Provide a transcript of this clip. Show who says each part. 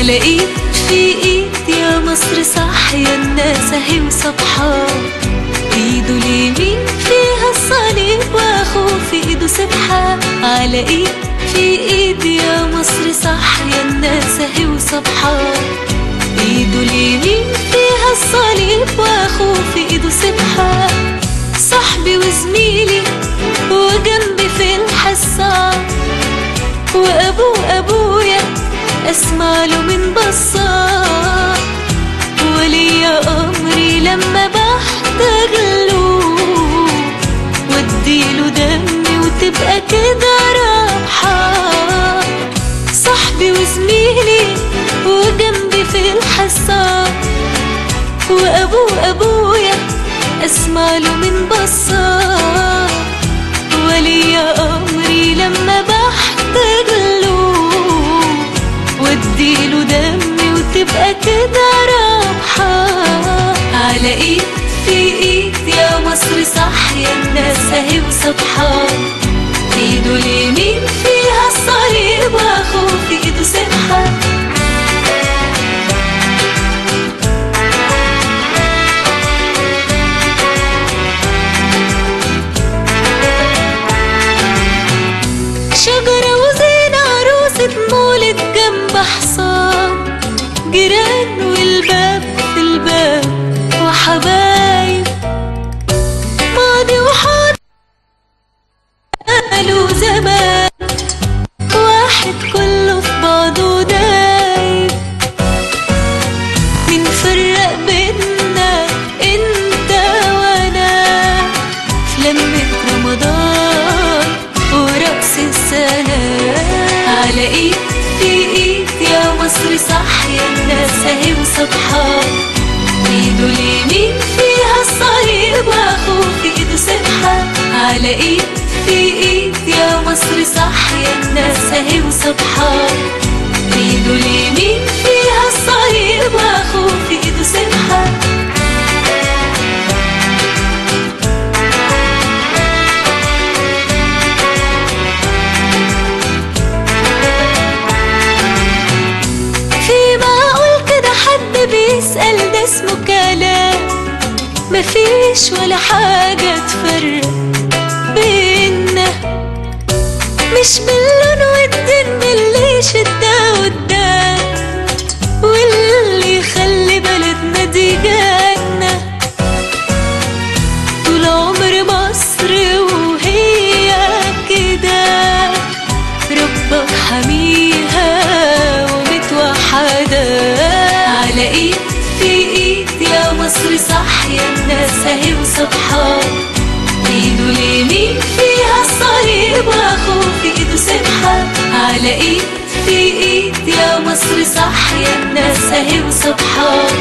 Speaker 1: على ايد في ايد يا مصر صح يا الناس اهي وصبحة ايده اليمين فيها الصليب واخوه في ايده سبحة على ايد في ايد يا مصر صح يا الناس اهي وصبحة ايده اليمين فيها الصليب واخوه في ايده سبحة صاحبي وزميلي وجنبي في الحصة وابو ابويا اسمع له من بصة وليا امري لما بحتاج له واديله دمي وتبقى كده راحة صاحبي وزميلي وجنبي في الحصة وابو ابويا اسمع له من بصة وليا امري لما بحتاج له واديله دمي وتبقى كده راحة على ايد في ايد يا مصر صح يا الناس اهي وصبحة ايده اليمين فيها الصليب واخوه في ايده سبحة شجرة وزينة عروسة مولد جنب حصان جيران والباب في الباب وحبايب ماضي وحاضر قالوا زمان واحد كله في بعضه دايب مين فرق بينا انت وانا في لمة رمضان ورقص السنة على ايد في ايد يا مصر صح يا الناس اهي وصبحة ايده اليمين فيها الصليب واخوه في ايده سبحة على ايد في ايد يا مصر صح يا الناس اهي وصبحة ايده اليمين فيها الصليب واخوه في ايده سبحة في معقول كده حد بيسأل ده اسمه كلام مفيش ولا حاجة تفرق بينا مش باللون والدين اللي شدة قدام واللي يخلي بلدنا دي جنة طول عمر مصر وهي كده ربك حميها ومتوحدة على ايد في ايد يا مصر صح يا الناس اهي وصبحة ايده اليمين فيها الصليب واخوه في ايده سبحة على ايد في ايد يا مصر صح يا الناس اهي وصبحة